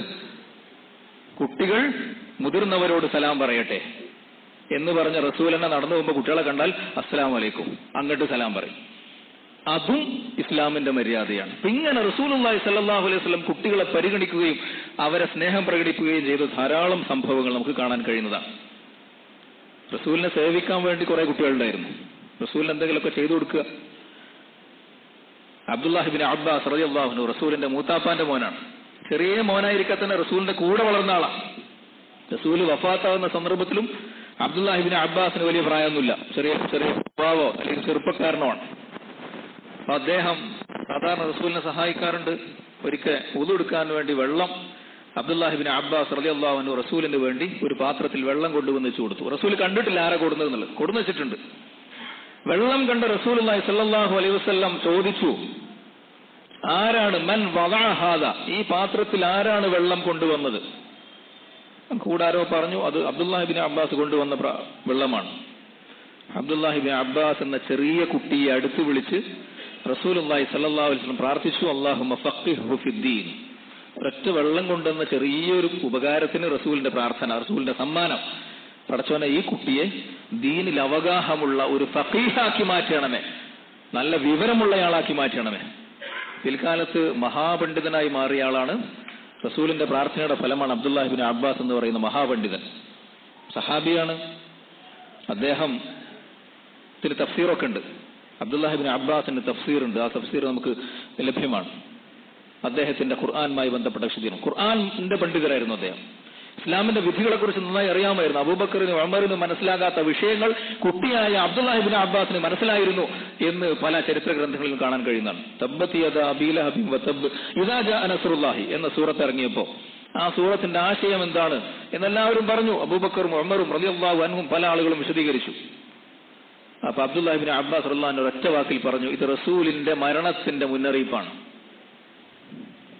Speaker 2: കുട്ടികൾ മുതിർന്നവരോട് സലാം പറയട്ടെ എന്ന് പറഞ്ഞ റസൂൽ എന്നെ നടന്നു പോകുമ്പോൾ കുട്ടികളെ കണ്ടാൽ അസ്സലാം വലൈക്കും അങ്ങോട്ട് സലാം പറയും അതും ഇസ്ലാമിന്റെ മര്യാദയാണ് അപ്പൊ ഇങ്ങനെ റസൂലുള്ളാഹി സല്ലല്ലാഹു അലൈഹി വസല്ലം കുട്ടികളെ പരിഗണിക്കുകയും അവരെ സ്നേഹം പ്രകടിപ്പിക്കുകയും ചെയ്ത ധാരാളം സംഭവങ്ങൾ നമുക്ക് കാണാൻ കഴിയുന്നതാണ് റസൂലിനെ സേവിക്കാൻ വേണ്ടി കുറെ കുട്ടികളുണ്ടായിരുന്നു റസൂലിന് എന്തെങ്കിലുമൊക്കെ ചെയ്തു കൊടുക്കുക അബ്ദുല്ലാഹിബിൻ അബ്ബാസ് റളിയല്ലാഹു റസൂലിന്റെ മൂത്താപ്പാന്റെ മോനാണ് ചെറിയ മോനായിരിക്കെ തന്നെ റസൂലിന്റെ കൂടെ വളർന്ന ആളാണ് റസൂൽ വഫാത്താവുന്ന സന്ദർഭത്തിലും അബ്ദുല്ലാഹിബിൻ അബ്ബാസിന് വലിയ പ്രായമൊന്നുമില്ല ചെറിയ ചെറിയ യുവാവോ അല്ലെങ്കിൽ ചെറുപ്പക്കാരനോ ആണ് അപ്പൊ അദ്ദേഹം സാധാരണ റസൂലിനെ സഹായിക്കാറുണ്ട് ഒരിക്കൽ ഉതെടുക്കാൻ വേണ്ടി വെള്ളം അബ്ദുല്ലാഹിബിൻ അബ്ബാസ് റലി അള്ളാഹുനു റസൂലിന് വേണ്ടി ഒരു പാത്രത്തിൽ വെള്ളം കൊണ്ടുവന്ന് വെച്ച് കൊടുത്തു റസൂൽ കണ്ടിട്ടില്ല ആരാ കൊടുക്കുന്നത് എന്നുള്ളത് കൊടുന്നു വെച്ചിട്ടുണ്ട് വെള്ളം കണ്ട റസൂൽ സല്ലല്ലാഹു അലൈഹി വസല്ലം ചോദിച്ചു ആരാണ് മൻ വദഅഹാദ ഈ പാത്രത്തിൽ ആരാണ് വെള്ളം കൊണ്ടുവന്നത് കൂടാരോ പറഞ്ഞു അത് അബ്ദുല്ലാഹിബിൻ അബ്ബാസ് കൊണ്ടുവന്ന പ്ര- വെള്ളമാണ് അബ്ദുല്ലാഹിബിൻ അബ്ബാസ് എന്ന ചെറിയ കുട്ടിയെ അടുത്ത് വിളിച്ച് റസൂലുള്ളാഹി സല്ലല്ലാഹു അലൈഹി വസല്ലം പ്രാർത്ഥിച്ചു അല്ലാഹുമ്മ ഫഖിഹ്ഹു ഫിദ്ദീൻ ഒരൊറ്റ വെള്ളം കൊണ്ടുവന്ന ചെറിയൊരു ഉപകാരത്തിന് റസൂലിന്റെ പ്രാർത്ഥന റസൂലിന്റെ സമ്മാനം പടച്ചോനെ ഈ കുട്ടിയെ ദീനിൽ അവഗാഹമുള്ള ഒരു ഫഖീഹാക്കി മാറ്റണമേ നല്ല വിവരമുള്ളയാളാക്കി മാറ്റണമേ പിൽക്കാലത്ത് മഹാപണ്ഡിതനായി മാറിയ ആളാണ് റസൂലിന്റെ പ്രാർത്ഥനയുടെ ഫലമാണ് അബ്ദുല്ലാഹിബിൻ അബ്ബാസ് എന്ന് പറയുന്ന മഹാപണ്ഡിതൻ സഹാബിയാണ് അദ്ദേഹം ത്തിന് തഫ്സീറൊക്കെ ഉണ്ട് അബ്ദുല്ലാഹിബിൻ അബ്ബാസിന്റെ തഫ്സീർ ഉണ്ട് ആ തഫ്സീർ നമുക്ക് ലഭ്യമാണ് അദ്ദേഹത്തിന്റെ ഖുർആാനുമായി ബന്ധപ്പെട്ട വിശദീകരണം ഖുർആാനിന്റെ പണ്ഡിതരായിരുന്നു അദ്ദേഹം ഇസ്ലാമിന്റെ വിധികളെ കുറിച്ച് നന്നായി അറിയാമായിരുന്നു അബൂബക്കറിനും ഉമറിനും മനസ്സിലാകാത്ത വിഷയങ്ങൾ കുട്ടിയായ അബ്ദുല്ലാഹിബിൻ അബ്ബാസിന് മനസ്സിലായിരുന്നു എന്ന് പല ചരിത്ര ഗ്രന്ഥങ്ങളിലും കാണാൻ കഴിയുന്നതാണ് തബ്ബത്തിയത അബീലഹബിൻ വതബ് ഇദാ ജാഅ നസ്റുല്ലാഹി എന്ന സൂറത്ത് ഇറങ്ങിയപ്പോ ആ സൂറത്തിന്റെ ആശയം എന്താണ് എന്നെല്ലാവരും പറഞ്ഞു അബൂബക്കറും ഉമറും റളിയല്ലാഹു അൻഹും പല ആളുകളും വിശദീകരിച്ചു അപ്പൊ അബ്ദുല്ലാഹിബിൻ അബ്ബാസ് റഹ്ലാൻ ഒരൊറ്റ വാക്കിൽ പറഞ്ഞു ഇത് റസൂലിന്റെ മരണത്തിന്റെ മുന്നറിയിപ്പാണ്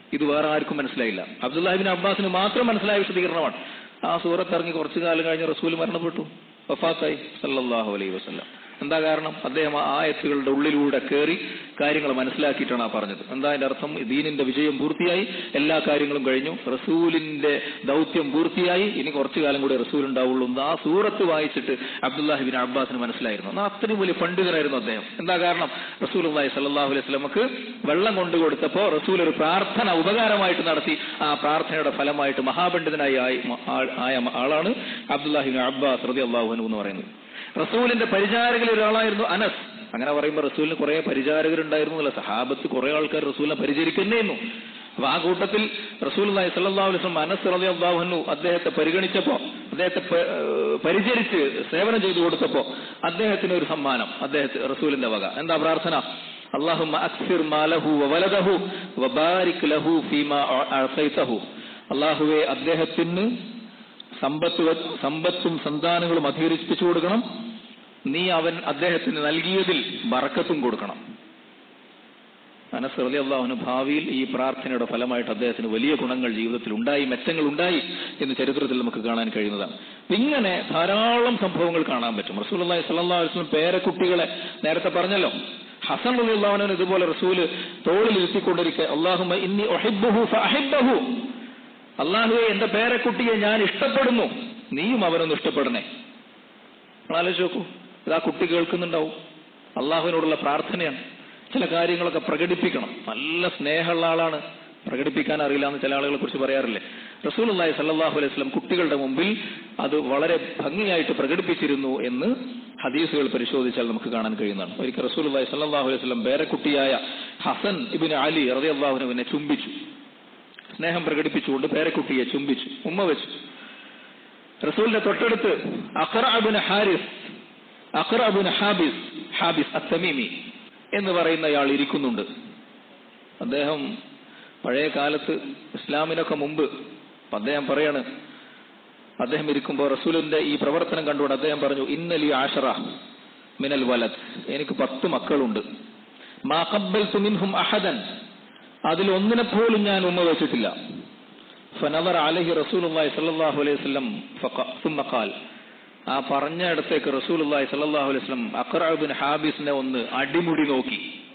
Speaker 2: ഇത് വേറെ ആർക്കും മനസ്സിലായില്ല അബ്ദുല്ലാഹിബിൻ അബ്ബാസിന് മാത്രം മനസ്സിലായ വിശദീകരണമാണ് ആ സൂറത്ത് ഇറങ്ങി കുറച്ചു കാലം കഴിഞ്ഞ് റസൂൽ മരണപ്പെട്ടു വഫാത്തായി സല്ലല്ലാഹു അലൈഹി വസല്ലം എന്താ കാരണം അദ്ദേഹം ആ ആയത്തുകളുടെ ഉള്ളിലൂടെ കയറി കാര്യങ്ങൾ മനസ്സിലാക്കിയിട്ടാണ് ആ പറഞ്ഞത് എന്താ അതിന്റെ അർത്ഥം ദീനിന്റെ വിജയം പൂർത്തിയായി എല്ലാ കാര്യങ്ങളും കഴിഞ്ഞു റസൂലിന്റെ ദൗത്യം പൂർത്തിയായി ഇനി കുറച്ചു കാലം കൂടി റസൂൽ ഉണ്ടാവുള്ളൂ എന്ന് ആ സൂറത്ത് വായിച്ചിട്ട് അബ്ദുല്ലാഹിബിൻ അബ്ബാസിന് മനസ്സിലായിരുന്നു എന്നാൽ അത്രയും വലിയ പണ്ഡിതനായിരുന്നു അദ്ദേഹം എന്താ കാരണം റസൂൽ അള്ളാഹി സല്ലാഹു അലൈഹി സ്വലമക്ക് വെള്ളം കൊണ്ടു കൊടുത്തപ്പോ റസൂൽ ഒരു പ്രാർത്ഥന ഉപകാരമായിട്ട് നടത്തി ആ പ്രാർത്ഥനയുടെ ഫലമായിട്ട് മഹാപണ്ഡിതനായി ആയി- ആൾ- ആയ ആളാണ് അബ്ദുല്ലാഹിബിൻ അബ്ബാസ് റതി അള്ളാഹു എന്ന് പറയുന്നത് റസൂലിന്റെ പരിചാരകരിൽ ഒരാളായിരുന്നു അനസ് അങ്ങനെ പറയുമ്പോൾ റസൂലിന് കുറെ പരിചാരകരുണ്ടായിരുന്നു അല്ല സഹാബത്ത് കുറെ ആൾക്കാർ റസൂലിനെ പരിചരിക്കുന്നേന്നു അപ്പൊ ആ കൂട്ടത്തിൽ റസൂൽ സല്ലാ അലുസ്ലം അനസ് റലി അള്ളാഹുനു അദ്ദേഹത്തെ പരിഗണിച്ചപ്പോ അദ്ദേഹത്തെ പ- ഏഹ് പരിചരിച്ച് സേവനം ചെയ്തു കൊടുത്തപ്പോ അദ്ദേഹത്തിന് ഒരു സമ്മാനം അദ്ദേഹത്തെ റസൂലിന്റെ വക എന്താ പ്രാർത്ഥന اللهم أكثر ماله وولده وبارك له فيما أعطيته അള്ളാഹുവെ അദ്ദേഹത്തിന് സമ്പത്ത് വ- സമ്പത്തും സന്താനങ്ങളും അധികരിപ്പിച്ചു കൊടുക്കണം നീ അവൻ അദ്ദേഹത്തിന് നൽകിയതിൽ ബറക്കത്തും കൊടുക്കണം മനസ്സ് റലി അള്ളാഹുന് ഭാവിയിൽ ഈ പ്രാർത്ഥനയുടെ ഫലമായിട്ട് അദ്ദേഹത്തിന് വലിയ ഗുണങ്ങൾ ജീവിതത്തിൽ ഉണ്ടായി മെച്ചങ്ങൾ ഉണ്ടായി എന്ന് ചരിത്രത്തിൽ നമുക്ക് കാണാൻ കഴിയുന്നതാണ് ഇങ്ങനെ ധാരാളം സംഭവങ്ങൾ കാണാൻ പറ്റും റസൂൽ അള്ളാഹി സല്ലാ വസ്ലം പേരക്കുട്ടികളെ നേരത്തെ പറഞ്ഞല്ലോ ഹസൻ അലി അള്ളാഹുനൻ ഇതുപോലെ റസൂല് തോളിൽ ഇരുത്തിക്കൊണ്ടിരിക്കെ അള്ളാഹുമ ഇന്നി ഒഹിബുഹു ഫഅഹിബ്ബഹു അള്ളാഹുവെ എന്റെ പേരക്കുട്ടിയെ ഞാൻ ഇഷ്ടപ്പെടുന്നു നീയും അവനൊന്ന് ഇഷ്ടപ്പെടണേ നിങ്ങൾ ആലോചിച്ച് നോക്കൂ ഇത് ആ കുട്ടി കേൾക്കുന്നുണ്ടാവും അള്ളാഹുവിനോടുള്ള പ്രാർത്ഥനയാണ് ചില കാര്യങ്ങളൊക്കെ പ്രകടിപ്പിക്കണം നല്ല സ്നേഹമുള്ള ആളാണ് പ്രകടിപ്പിക്കാൻ അറിയില്ല എന്ന് ചില ആളുകളെ കുറിച്ച് പറയാറില്ലേ റസൂൽ അള്ളാഹി സല്ലാഹു അലൈഹി സ്വലം കുട്ടികളുടെ മുമ്പിൽ അത് വളരെ ഭംഗിയായിട്ട് പ്രകടിപ്പിച്ചിരുന്നു എന്ന് ഹദീസുകൾ പരിശോധിച്ചാൽ നമുക്ക് കാണാൻ കഴിയുന്നതാണ് ഒരിക്കൽ റസൂൽ അള്ളാഹി സല്ലാഹു അലൈഹി സ്വലം പേരക്കുട്ടിയായ ഹസൻ ഇബിൻ അലി റതി അള്ളാഹുനുവിനെ ചുംബിച്ചു സ്നേഹം പ്രകടിപ്പിച്ചുകൊണ്ട് പേരക്കുട്ടിയെ ചുംബിച്ചു ഉമ്മ വെച്ചു റസൂലിന്റെ തൊട്ടടുത്ത് അഖറബുൻ ഹാരിസ് അഖറബുൻ ഹാബിസ് ഹാബിസ് അത്തമീമി എന്ന് പറയുന്നയാൾ ഇരിക്കുന്നുണ്ട് അദ്ദേഹം പഴയ കാലത്ത് ഇസ്ലാമിനൊക്കെ മുമ്പ് അപ്പൊ അദ്ദേഹം പറയാണ് അദ്ദേഹം ഇരിക്കുമ്പോൾ റസൂലിന്റെ ഈ പ്രവർത്തനം കണ്ടുകൊണ്ട് അദ്ദേഹം പറഞ്ഞു ഇന്നലി ആഷറ മിനൽ വലത് എനിക്ക് പത്ത് മക്കളുണ്ട് മാ ഖബ്ബൽതു മിൻഹും അഹദൻ അതിൽ ഒന്നിനെ പോലും ഞാൻ ഉമ്മ വെച്ചിട്ടില്ല ഫനവർ അലഹി റസൂലുള്ളാഹി സ്വല്ലല്ലാഹു അലൈഹി വസല്ലം ഫഖ- സുമ്മ ഖാൽ ആ പറഞ്ഞ ഇടത്തേക്ക് റസൂലുള്ളാഹി സ്വല്ലല്ലാഹു അലൈഹി വസല്ലം അഖ്റഅ ബിൻ ഹാബിസിനെ ഒന്ന് അടിമുടി നോക്കി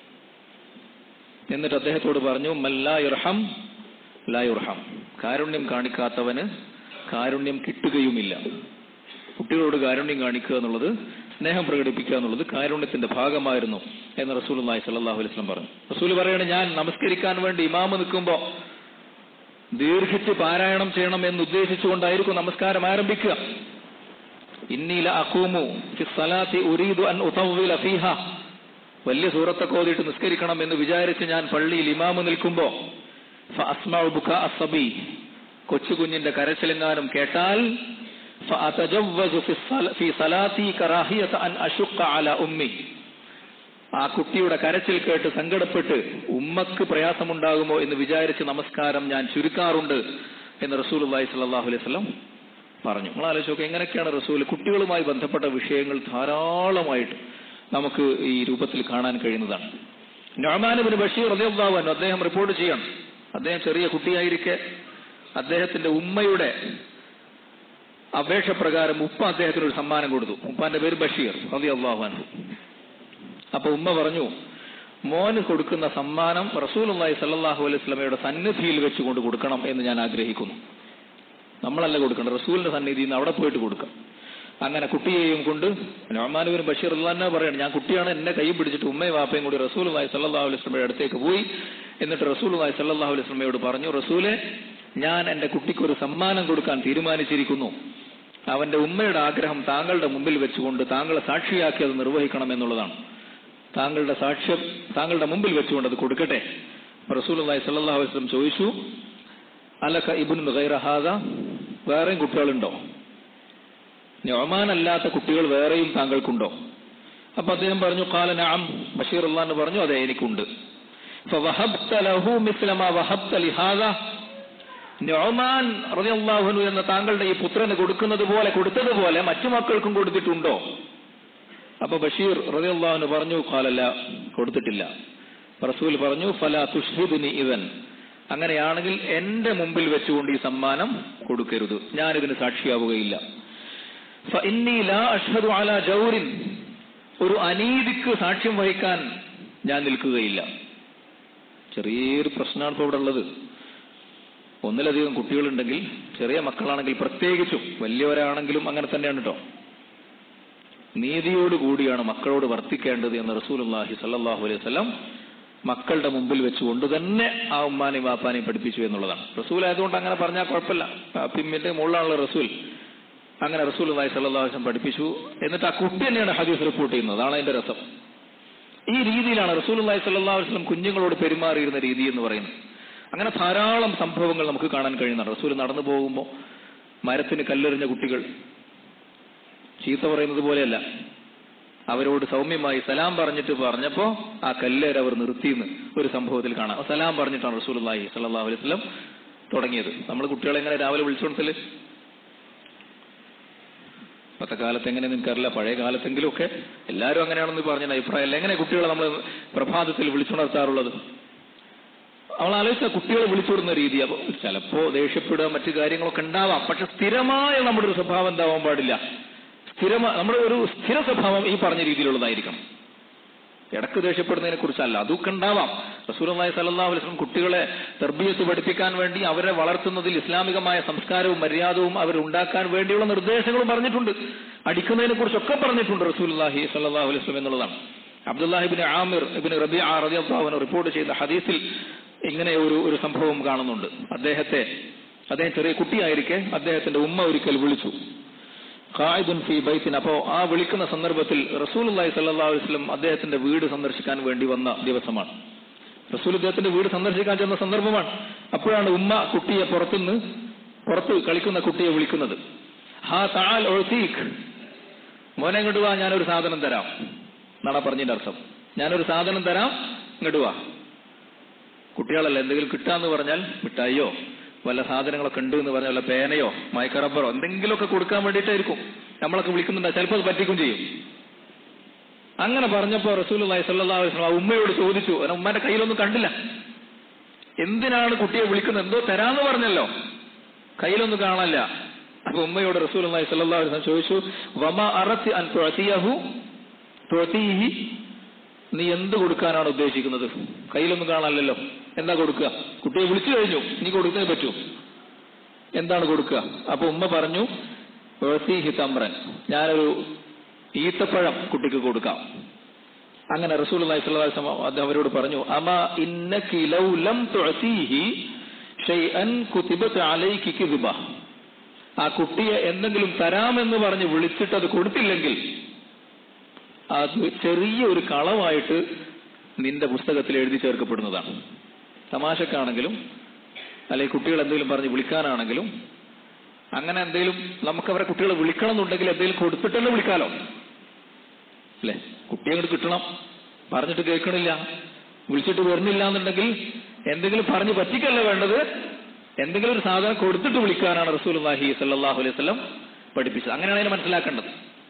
Speaker 2: എന്നിട്ട് അദ്ദേഹത്തോട് പറഞ്ഞു മല്ലാ യുർഹം ലാ യുർഹം കാരുണ്യം കാണിക്കാത്തവന് കാരുണ്യം കിട്ടുകയുമില്ല കുട്ടികളോട് കാരുണ്യം കാണിക്കുക എന്നുള്ളത് സ്നേഹം പ്രകടിപ്പിക്കുക എന്നുള്ളത് കാരുണ്യത്തിന്റെ ഭാഗമായിരുന്നു എന്ന് റസൂൽ അള്ളാഹി സല്ലാഹു അലൈഹി വസല്ലം പറഞ്ഞു റസൂൽ പറയണേ ഞാൻ നമസ്കരിക്കാൻ വേണ്ടി ഇമാമ് നിൽക്കുമ്പോ ദീർഘിച്ച് പാരായണം ചെയ്യണം എന്ന് ഉദ്ദേശിച്ചുകൊണ്ടായിരിക്കും നമസ്കാരം ആരംഭിക്കുക ഇന്നീല അഖൂമു ഫി സ്വലാത്തി ഉരീദു അൻ ഉതവ്വില ഫീഹ വലിയ സൂറത്തൊക്കെ ഓതിയിട്ട് നിസ്കരിക്കണം എന്ന് വിചാരിച്ച് ഞാൻ പള്ളിയിൽ ഇമാമ് നിൽക്കുമ്പോ ഫഅസ്മഉ ബുകാ അസ്സബി കൊച്ചുകുഞ്ഞിന്റെ കരച്ചിലെങ്ങാനും കേട്ടാൽ ഫഅതജവ്വസു ഫി സ്വല- ഫി സലാത്തി കറാഹിയത അൻ അശുഖ അല ഉമ്മി ആ കുട്ടിയുടെ കരച്ചിൽ കേട്ട് സങ്കടപ്പെട്ട് ഉമ്മക്ക് പ്രയാസമുണ്ടാകുമോ എന്ന് വിചാരിച്ച് നമസ്കാരം ഞാൻ ചുരുക്കാറുണ്ട് എന്ന് റസൂൽ അള്ളാഹി സ്വല്ലല്ലാഹു അലൈഹി വസല്ലം പറഞ്ഞു നിങ്ങൾ ആലോചിച്ച് നോക്കുക എങ്ങനെയൊക്കെയാണ് റസൂൽ കുട്ടികളുമായി ബന്ധപ്പെട്ട വിഷയങ്ങൾ ധാരാളമായിട്ട് നമുക്ക് ഈ രൂപത്തിൽ കാണാൻ കഴിയുന്നതാണ് നൊമാനുബിന് ബഷീർ റളിയല്ലാഹു അൻഹു അദ്ദേഹം റിപ്പോർട്ട് ചെയ്യണം അദ്ദേഹം ചെറിയ കുട്ടിയായിരിക്കെ അദ്ദേഹത്തിന്റെ ഉമ്മയുടെ അപേക്ഷ പ്രകാരം ഉപ്പ അദ്ദേഹത്തിന് ഒരു സമ്മാനം കൊടുത്തു ഉപ്പാന്റെ പേര് ബഷീർ റളിയല്ലാഹു അൻഹു അപ്പൊ ഉമ്മ പറഞ്ഞു മോന് കൊടുക്കുന്ന സമ്മാനം റസൂലുള്ളാഹി സല്ലല്ലാഹു അലൈഹി വസല്ലമയുടെ സന്നിധിയിൽ വെച്ചുകൊണ്ട് കൊടുക്കണം എന്ന് ഞാൻ ആഗ്രഹിക്കുന്നു നമ്മളല്ല കൊടുക്കണം റസൂലിന്റെ സന്നിധിയിൽ നിന്ന് അവിടെ പോയിട്ട് കൊടുക്കാം അങ്ങനെ കുട്ടിയെയും കൊണ്ട് നോമാനുവിന് ബഷീർ തന്നെ പറയണം ഞാൻ കുട്ടിയാണ് എന്നെ കൈ പിടിച്ചിട്ട് ഉമ്മയും വാപ്പയും കൂടി റസൂലുള്ളാഹി സല്ലല്ലാഹു അലൈഹി വസല്ലമയുടെ അടുത്തേക്ക് പോയി എന്നിട്ട് റസൂലുള്ളാഹി സല്ലല്ലാഹു അലൈഹി വസല്ലമയോട് പറഞ്ഞു റസൂലെ ഞാൻ എന്റെ കുട്ടിക്ക് ഒരു സമ്മാനം കൊടുക്കാൻ തീരുമാനിച്ചിരിക്കുന്നു അവന്റെ ഉമ്മയുടെ ആഗ്രഹം താങ്കളുടെ മുമ്പിൽ വെച്ചുകൊണ്ട് താങ്കളെ സാക്ഷിയാക്കി അത് നിർവഹിക്കണം എന്നുള്ളതാണ് താങ്കളുടെ സാക്ഷ്യം താങ്കളുടെ മുമ്പിൽ വെച്ചുകൊണ്ട് അത് കൊടുക്കട്ടെ റസൂലുള്ളാഹി സ്വല്ലല്ലാഹു അലൈഹി വസല്ലം ചോദിച്ചു അലക ഇബ്നു ഗൈറ ഹാദ വേറെയും കുട്ടികളുണ്ടോ നൊമാൻ അല്ലാത്ത കുട്ടികൾ വേറെയും താങ്കൾക്കുണ്ടോ അപ്പൊ അദ്ദേഹം പറഞ്ഞു കാല നഅം ബഷീർ അള്ളാന്ന് പറഞ്ഞു അതെ എനിക്കുണ്ട് فوهبت له مثل ما وهبت لهذا നൊമാൻ റളിയല്ലാഹു അൻഹു എന്ന താങ്കളുടെ ഈ പുത്രന് കൊടുക്കുന്നത് പോലെ കൊടുത്തതുപോലെ മറ്റു മക്കൾക്കും കൊടുത്തിട്ടുണ്ടോ അപ്പൊ ബഷീർ റളിയല്ലാഹു അൻഹു പറഞ്ഞു കാലല്ല കൊടുത്തിട്ടില്ല റസൂൽ പറഞ്ഞു ഫല തുഷ്ഹിദുനി ഇവൻ അങ്ങനെയാണെങ്കിൽ എന്റെ മുമ്പിൽ വെച്ചുകൊണ്ട് ഈ സമ്മാനം കൊടുക്കരുത് ഞാനിതിന് സാക്ഷിയാവുകയില്ല ഫഇന്നി ലാ അഷ്ഹദു അലാ ജൗരിൻ ഒരു അനീതിക്ക് സാക്ഷ്യം വഹിക്കാൻ ഞാൻ നിൽക്കുകയില്ല ചെറിയൊരു പ്രശ്നമാണ് ഇപ്പോൾ ഇവിടെ ഉള്ളത് ഒന്നിലധികം കുട്ടികളുണ്ടെങ്കിൽ ചെറിയ മക്കളാണെങ്കിൽ പ്രത്യേകിച്ചും വലിയവരാണെങ്കിലും അങ്ങനെ തന്നെയാണ് കേട്ടോ നീതിയോടുകൂടിയാണ് മക്കളോട് വർത്തിക്കേണ്ടത് എന്ന് റസൂലുള്ളാഹി സല്ലല്ലാഹു അലൈഹി വസല്ലം മക്കളുടെ മുമ്പിൽ വെച്ചുകൊണ്ട് തന്നെ ആ ഉമ്മാനെയും വാപ്പാനെയും പഠിപ്പിച്ചു എന്നുള്ളതാണ് റസൂൽ ആയതുകൊണ്ട് അങ്ങനെ പറഞ്ഞാൽ കുഴപ്പമില്ല പിമ്മിന്റെ മുകളിലാണല്ലോ റസൂൽ അങ്ങനെ റസൂൽ അള്ളാഹി സല്ലല്ലാഹു അലൈഹി വസല്ലം പഠിപ്പിച്ചു എന്നിട്ട് ആ കുട്ടി തന്നെയാണ് ഹദീസ് റിപ്പോർട്ട് ചെയ്യുന്നത് അതാണ് അതിന്റെ രസം ഈ രീതിയിലാണ് റസൂൽ അള്ളാഹി സല്ലല്ലാഹു അലൈഹി വസല്ലം കുഞ്ഞുങ്ങളോട് പെരുമാറിയിരുന്ന രീതി എന്ന് പറയുന്നത് അങ്ങനെ ധാരാളം സംഭവങ്ങൾ നമുക്ക് കാണാൻ കഴിയുന്നുണ്ട് റസൂൽ നടന്നു പോകുമ്പോൾ മരത്തിന് കല്ലെറിഞ്ഞ കുട്ടികൾ ചീത്ത പറയുന്നത് പോലെയല്ല അവരോട് സൗമ്യമായി സലാം പറഞ്ഞിട്ട് പറഞ്ഞപ്പോ ആ കല്ലേർ അവർ നിർത്തിയെന്ന് ഒരു സംഭവത്തിൽ കാണാം സലാം പറഞ്ഞിട്ടാണ് റസൂലുള്ളാഹി സ്വല്ലല്ലാഹു അലൈഹി വസല്ലം തുടങ്ങിയത് നമ്മൾ കുട്ടികളെ എങ്ങനെ രാവിലെ വിളിച്ചോണ്ടത്തില് ഇപ്പത്തെ കാലത്ത് എങ്ങനെ നിനക്കറിയില്ല പഴയ കാലത്തെങ്കിലും ഒക്കെ എല്ലാവരും അങ്ങനെയാണെന്ന് പറഞ്ഞ അഭിപ്രായമല്ല എങ്ങനെ കുട്ടികളെ നമ്മൾ പ്രഭാതത്തിൽ വിളിച്ചുണർത്താറുള്ളത് അവൾ ആലോചിച്ച കുട്ടികളെ വിളിച്ചുവിടുന്ന രീതി അപ്പൊ ചിലപ്പോ ദേഷ്യപ്പെടുക മറ്റു കാര്യങ്ങളൊക്കെ ഉണ്ടാവാം പക്ഷെ സ്ഥിരമായ നമ്മുടെ ഒരു സ്വഭാവം എന്താവാൻ പാടില്ല സ്ഥിരമായ നമ്മുടെ ഒരു സ്ഥിര സ്വഭാവം ഈ പറഞ്ഞ രീതിയിലുള്ളതായിരിക്കണം ഇടക്ക് ദേഷ്യപ്പെടുന്നതിനെ കുറിച്ചല്ല അതൊക്കെ ഉണ്ടാവാം റസൂലുള്ളാഹി സ്വല്ലല്ലാഹു അലൈഹി വസല്ലം കുട്ടികളെ തർബിയത്ത് പഠിപ്പിക്കാൻ വേണ്ടി അവരെ വളർത്തുന്നതിൽ ഇസ്ലാമികമായ സംസ്കാരവും മര്യാദവും അവരുണ്ടാക്കാൻ വേണ്ടിയുള്ള നിർദ്ദേശങ്ങളും പറഞ്ഞിട്ടുണ്ട് അടിക്കുന്നതിനെ കുറിച്ചൊക്കെ പറഞ്ഞിട്ടുണ്ട് റസൂലുള്ളാഹി സ്വല്ലല്ലാഹു അലൈഹി വസല്ലം എന്നുള്ളതാണ് അബ്ദുല്ലാഹിബിൻ ആമിർ ഇബിൻ റബി റളിയല്ലാഹു റിപ്പോർട്ട് ചെയ്ത ഹദീസിൽ ഇങ്ങനെ ഒരു ഒരു സംഭവം കാണുന്നുണ്ട് അദ്ദേഹത്തെ അദ്ദേഹം ചെറിയ കുട്ടിയായിരിക്കെ അദ്ദേഹത്തിന്റെ ഉമ്മ ഒരിക്കൽ വിളിച്ചു ഖായിദുൻ ഫി ബൈത്തിൻ അപ്പോ ആ വിളിക്കുന്ന സന്ദർഭത്തിൽ റസൂലുള്ളാഹി സ്വല്ലല്ലാഹു അലൈഹി വസല്ലം അദ്ദേഹത്തിന്റെ വീട് സന്ദർശിക്കാൻ വേണ്ടി വന്ന ദിവസമാണ് റസൂൽ അദ്ദേഹത്തിന്റെ വീട് സന്ദർശിക്കാൻ ചെന്ന സന്ദർഭമാണ് അപ്പോഴാണ് ഉമ്മ കുട്ടിയെ പുറത്തുനിന്ന് പുറത്ത് കളിക്കുന്ന കുട്ടിയെ വിളിക്കുന്നത് ഹാ താൽ ഒഴത്തീഖ് മോനെ ഇങ്ങോട്ട് വാ ഞാനൊരു സാധനം തരാം എന്നാണ് പറഞ്ഞതിന്റെ അർത്ഥം ഞാനൊരു സാധനം തരാം ഇങ്ങോട്ട് വാ കുട്ടികളല്ല എന്തെങ്കിലും കിട്ടാന്ന് പറഞ്ഞാൽ മിഠായിയോ വല്ല സാധനങ്ങളൊക്കെ ഉണ്ട് എന്ന് പറഞ്ഞാൽ വല്ല പേനയോ മയക്കറബ്ബറോ എന്തെങ്കിലുമൊക്കെ കൊടുക്കാൻ വേണ്ടിയിട്ടായിരിക്കും നമ്മളൊക്കെ വിളിക്കുന്നുണ്ട് ചിലപ്പോൾ അത് പറ്റിക്കും ചെയ്യും അങ്ങനെ പറഞ്ഞപ്പോ റസൂൽ സല്ലല്ലാഹു അലൈഹി വസല്ലം ആ ഉമ്മയോട് ചോദിച്ചു കാരണം ഉമ്മയുടെ കയ്യിലൊന്നും കണ്ടില്ല എന്തിനാണ് കുട്ടിയെ വിളിക്കുന്നത് എന്തോ തരാന്ന് പറഞ്ഞല്ലോ കയ്യിലൊന്നും കാണാനില്ല അപ്പൊ ഉമ്മയോട് റസൂൽ സല്ലല്ലാഹു അലൈഹി വസല്ലം ചോദിച്ചു വമ അറത്തി അൻ തുഅതിയഹു തുഅതിഹി നീ എന്ത് കൊടുക്കാനാണ് ഉദ്ദേശിക്കുന്നത് കയ്യിലൊന്നും കാണാനല്ലോ എന്താ കൊടുക്കുക കുട്ടിയെ വിളിച്ചു കഴിഞ്ഞു നീ കൊടുക്കുന്നേ പറ്റൂ എന്താണ് കൊടുക്കുക അപ്പൊ ഉമ്മ പറഞ്ഞു "ഉഅ്തീഹി തമ്രൻ ഞാനൊരു ഈത്തപ്പഴം കുട്ടിക്ക് കൊടുക്കാം അങ്ങനെ റസൂൽ അദ്ദേഹം അവരോട് പറഞ്ഞു അമ ഇന്നകി ലൗ ലം തുഅ്തീഹി ഷൈഅൻ കുതിബത് അലൈകി കിദ്ബ ആ കുട്ടിയെ എന്തെങ്കിലും തരാമെന്ന് പറഞ്ഞ് വിളിച്ചിട്ട് അത് കൊടുത്തില്ലെങ്കിൽ അത് ചെറിയ ഒരു കളവായിട്ട് നിന്റെ പുസ്തകത്തിൽ എഴുതി ചേർക്കപ്പെടുന്നതാണ് തമാശക്കാണെങ്കിലും അല്ലെങ്കിൽ കുട്ടികൾ എന്തെങ്കിലും പറഞ്ഞ് വിളിക്കാനാണെങ്കിലും അങ്ങനെ എന്തെങ്കിലും നമുക്ക് അവരെ കുട്ടികളെ വിളിക്കണം എന്നുണ്ടെങ്കിൽ എന്തെങ്കിലും കൊടുത്തിട്ടല്ലേ വിളിക്കാലോ അല്ലെ കുട്ടിയെ അങ്ങോട്ട് കിട്ടണം പറഞ്ഞിട്ട് കേൾക്കണില്ല വിളിച്ചിട്ട് വരുന്നില്ല എന്നുണ്ടെങ്കിൽ എന്തെങ്കിലും പറഞ്ഞ് പറ്റിക്കല്ല വേണ്ടത് എന്തെങ്കിലും ഒരു സാധനം കൊടുത്തിട്ട് വിളിക്കാനാണ് റസൂലുള്ളാഹി സല്ലല്ലാഹു അലൈഹി വസല്ലം പഠിപ്പിച്ചത് അങ്ങനെയാണ് അതിനെ മനസ്സിലാക്കേണ്ടത്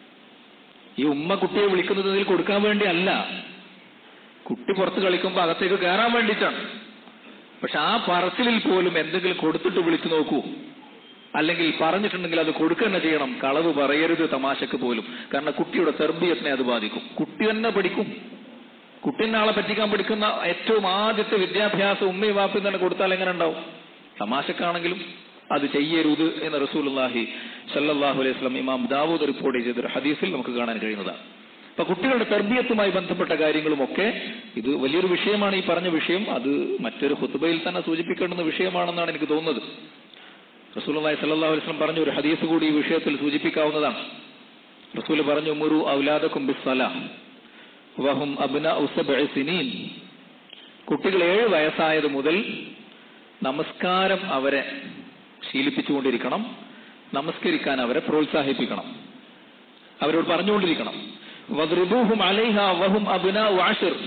Speaker 2: ഈ ഉമ്മ കുട്ടിയെ വിളിക്കുന്നത് ഇതിൽ കൊടുക്കാൻ വേണ്ടി അല്ല കുട്ടി പുറത്ത് കളിക്കുമ്പോൾ അകത്തേക്ക് കയറാൻ വേണ്ടിയിട്ടാണ് പക്ഷെ ആ പറച്ചിലിൽ പോലും എന്തെങ്കിലും കൊടുത്തിട്ട് വിളിച്ചു നോക്കൂ അല്ലെങ്കിൽ പറഞ്ഞിട്ടുണ്ടെങ്കിൽ അത് കൊടുക്കുക തന്നെ ചെയ്യണം കളവ് പറയരുത് തമാശക്ക് പോലും കാരണം കുട്ടിയുടെ തെർബിയത്തിനെ അത് ബാധിക്കും കുട്ടി തന്നെ പഠിക്കും കുട്ടി തന്നെ ആളെ പറ്റിക്കാൻ പഠിക്കുന്ന ഏറ്റവും ആദ്യത്തെ വിദ്യാഭ്യാസം ഉമ്മയും വാപ്പയും തന്നെ കൊടുത്താൽ എങ്ങനെ ഉണ്ടാവും തമാശക്കാണെങ്കിലും അത് ചെയ്യരുത് എന്ന് റസൂലുള്ളാഹി സല്ലല്ലാഹു അലൈഹി വസല്ലം ഇമാം ദാവൂദ് റിപ്പോർട്ട് ചെയ്തൊരു ഹദീസിൽ നമുക്ക് കാണാൻ കഴിയുന്നതാണ് അപ്പൊ കുട്ടികളുടെ തർബീയത്തുമായി ബന്ധപ്പെട്ട കാര്യങ്ങളുമൊക്കെ ഇത് വലിയൊരു വിഷയമാണ് ഈ പറഞ്ഞ വിഷയം അത് മറ്റൊരു ഹുത്തുബയിൽ തന്നെ സൂചിപ്പിക്കേണ്ടുന്ന വിഷയമാണെന്നാണ് എനിക്ക് തോന്നുന്നത് റസൂലുള്ളാഹി സല്ലല്ലാഹു അലൈഹി വസല്ലം പറഞ്ഞ ഒരു ഹദീസ് കൂടി ഈ വിഷയത്തിൽ സൂചിപ്പിക്കാവുന്നതാണ് റസൂൽ പറഞ്ഞു മുറു ഔലാദക്കും ബിസ്സലാ വഹും അബ്നാഉ സബ്ഇ സിനീൻ കുട്ടികൾ ഏഴ് വയസ്സായത് മുതൽ നമസ്കാരം അവരെ ശീലിപ്പിച്ചുകൊണ്ടിരിക്കണം നമസ്കരിക്കാൻ അവരെ പ്രോത്സാഹിപ്പിക്കണം അവരോട് പറഞ്ഞുകൊണ്ടിരിക്കണം വദ്രിബൂഹും അലൈഹ വഹും അബ്നാഉ അശ്ർ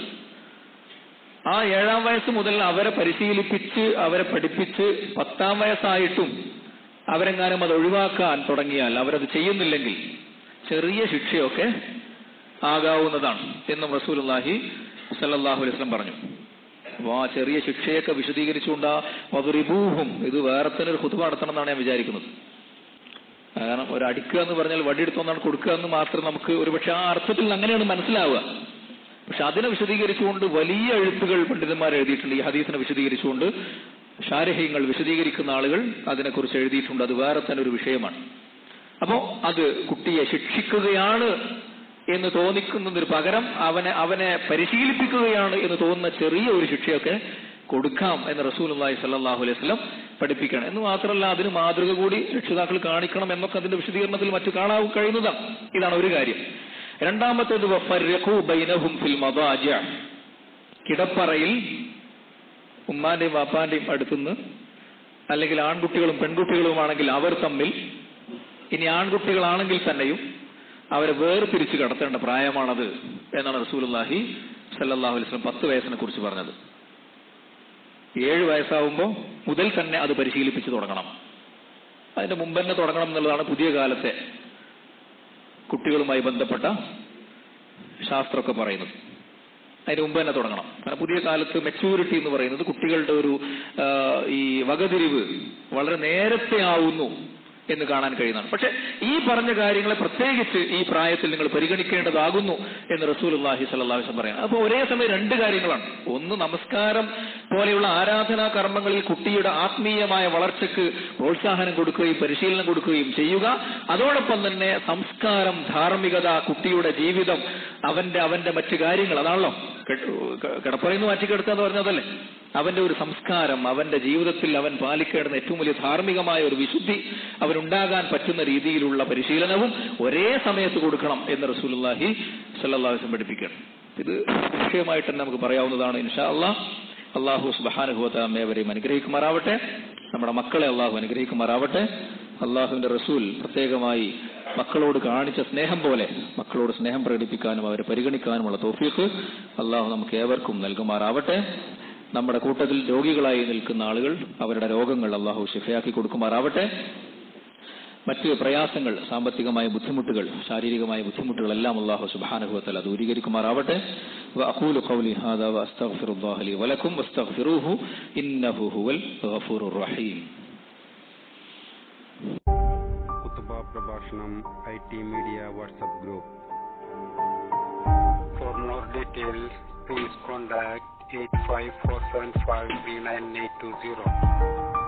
Speaker 2: ആ ഏഴാം വയസ്സ് മുതൽ അവരെ പരിശീലിപ്പിച്ച് അവരെ പഠിപ്പിച്ച് പത്താം വയസ്സായിട്ടും അവരെങ്ങാനും അത് ഒഴിവാക്കാൻ തുടങ്ങിയാൽ അവരത് ചെയ്യുന്നില്ലെങ്കിൽ ചെറിയ ശിക്ഷയൊക്കെ ആകാവുന്നതാണ് എന്നും റസൂലുള്ളാഹി സല്ലല്ലാഹു അലൈഹി വസല്ലം പറഞ്ഞു അപ്പൊ ആ ചെറിയ ശിക്ഷയൊക്കെ വിശദീകരിച്ചുകൊണ്ട് ആ വതുറിബൂഹും ഇത് വേറെ തന്നെ ഒരു ഹുതുബ നടത്തണം എന്നാണ് ഞാൻ വിചാരിക്കുന്നത് കാരണം ഒരു അടിക്കുക എന്ന് പറഞ്ഞാൽ വടിയെടുത്തൊന്നാണ് കൊടുക്കുക എന്ന് മാത്രം നമുക്ക് ഒരുപക്ഷെ ആ അർത്ഥത്തിൽ അങ്ങനെയാണ് മനസ്സിലാവുക പക്ഷെ അതിനെ വിശദീകരിച്ചുകൊണ്ട് വലിയ എഴുത്തുകൾ പണ്ഡിതന്മാർ എഴുതിയിട്ടുണ്ട് ഈ ഹദീസിനെ വിശദീകരിച്ചുകൊണ്ട് ഷാരഹ്യങ്ങൾ വിശദീകരിക്കുന്ന ആളുകൾ അതിനെക്കുറിച്ച് എഴുതിയിട്ടുണ്ട് അത് വേറെ തന്നെ ഒരു വിഷയമാണ് അപ്പോ അത് കുട്ടിയെ ശിക്ഷിക്കുകയാണ് എന്ന് തോന്നിക്കുന്നതിന് പകരം അവനെ അവനെ പരിശീലിപ്പിക്കുകയാണ് എന്ന് തോന്നുന്ന ചെറിയ ഒരു ശിക്ഷയൊക്കെ കൊടുക്കാം എന്ന് റസൂൽ അള്ളാഹി സല്ലാഹു അലൈഹി സ്വലം പഠിപ്പിക്കണം എന്ന് മാത്രമല്ല അതിന് മാതൃക കൂടി രക്ഷിതാക്കൾ കാണിക്കണം എന്നൊക്കെ അതിന്റെ വിശദീകരണത്തിൽ മറ്റു കാണാൻ കഴിയുന്നതാണ് ഇതാണ് ഒരു കാര്യം രണ്ടാമത്തേത് വഫർരിഖു ബൈനഹും ഫിൽ മദാജ കിടപ്പറയിൽ ഉമ്മാന്റെയും വാപ്പാന്റെയും അടുത്തുനിന്ന് അല്ലെങ്കിൽ ആൺകുട്ടികളും പെൺകുട്ടികളുമാണെങ്കിൽ അവർ തമ്മിൽ ഇനി ആൺകുട്ടികളാണെങ്കിൽ തന്നെയും അവരെ വേർതിരിച്ച് കടത്തേണ്ട പ്രായമാണത് എന്നാണ് റസൂലുള്ളാഹി സല്ലല്ലാഹു അലൈഹി വസല്ലം പത്ത് വയസ്സിനെ കുറിച്ച് പറഞ്ഞത് ഏഴ് വയസ്സാവുമ്പോൾ മുതൽ തന്നെ അത് പരിശീലിപ്പിച്ച് തുടങ്ങണം അതിന്റെ മുമ്പ് തന്നെ തുടങ്ങണം എന്നുള്ളതാണ് പുതിയ കാലത്തെ കുട്ടികളുമായി ബന്ധപ്പെട്ട ശാസ്ത്രമൊക്കെ പറയുന്നത് അതിന് മുമ്പ് തന്നെ തുടങ്ങണം കാരണം പുതിയ കാലത്ത് മെച്യൂരിറ്റി എന്ന് പറയുന്നത് കുട്ടികളുടെ ഒരു ആ, ഈ വകതിരിവ് വളരെ നേരത്തെ ആവുന്നു എന്ന് കാണാൻ കഴിയുന്നതാണ് പക്ഷെ ഈ പറഞ്ഞ കാര്യങ്ങളെ പ്രത്യേകിച്ച് ഈ പ്രായത്തിൽ നിങ്ങൾ പരിഗണിക്കേണ്ടതാകുന്നു എന്ന് റസൂൽ അള്ളാഹി സല്ലാഹുസം പറയുന്നത് അപ്പോൾ ഒരേ സമയം രണ്ട് കാര്യങ്ങളാണ് ഒന്ന് നമസ്കാരം പോലെയുള്ള ആരാധനാ കർമ്മങ്ങളിൽ കുട്ടിയുടെ ആത്മീയമായ വളർച്ചയ്ക്ക് പ്രോത്സാഹനം കൊടുക്കുകയും പരിശീലനം കൊടുക്കുകയും ചെയ്യുക അതോടൊപ്പം തന്നെ സംസ്കാരം ധാർമ്മികത കുട്ടിയുടെ ജീവിതം അവന്റെ അവന്റെ മറ്റു കാര്യങ്ങൾ അതാണല്ലോ കിടപ്പറയുന്നു മാറ്റിക്കെടുക്കുക എന്ന് പറഞ്ഞതല്ലേ അവന്റെ ഒരു സംസ്കാരം അവന്റെ ജീവിതത്തിൽ അവൻ പാലിക്കേണ്ടുന്ന ഏറ്റവും വലിയ ധാർമ്മികമായ ഒരു വിശുദ്ധി അവനുണ്ടാകാൻ പറ്റുന്ന രീതിയിലുള്ള പരിശീലനവും ഒരേ സമയത്ത് കൊടുക്കണം എന്ന് റസൂലുള്ളാഹി സല്ലാഹുസം പഠിപ്പിക്കണം ഇത് വിഷയമായിട്ട് തന്നെ നമുക്ക് പറയാവുന്നതാണ് ഇൻഷാ അള്ളാഹ് അള്ളാഹു സുബാനുഭവത്തേവരെയും അനുഗ്രഹിക്കുമാറാവട്ടെ നമ്മുടെ മക്കളെ അള്ളാഹു അനുഗ്രഹിക്കുമാറാവട്ടെ അള്ളാഹുവിന്റെ റസൂൽ പ്രത്യേകമായി മക്കളോട് കാണിച്ച സ്നേഹം പോലെ മക്കളോട് സ്നേഹം പ്രകടിപ്പിക്കാനും അവരെ പരിഗണിക്കാനുമുള്ള തോഫീക്ക് അള്ളാഹു നമുക്ക് ഏവർക്കും നൽകുമാറാവട്ടെ നമ്മുടെ കൂട്ടത്തിൽ രോഗികളായി നിൽക്കുന്ന ആളുകൾ അവരുടെ രോഗങ്ങൾ അള്ളാഹു ഷിഫയാക്കി കൊടുക്കുമാറാവട്ടെ മറ്റ് പ്രയാസങ്ങൾ സാമ്പത്തികമായ ബുദ്ധിമുട്ടുകൾ ശാരീരികമായ ബുദ്ധിമുട്ടുകളെല്ലാം അള്ളാഹു സുബാനുഭവത്തിൽ അത് ദൂരീകരിക്കുമാറാവട്ടെ وأقول قولي هذا وأستغفر الله لي ولكم واستغفروه إنه هو الغفور الرحيم
Speaker 1: കുത്തുബ പ്രഭാഷണം I T media WhatsApp group
Speaker 3: For more details, please contact 854753980.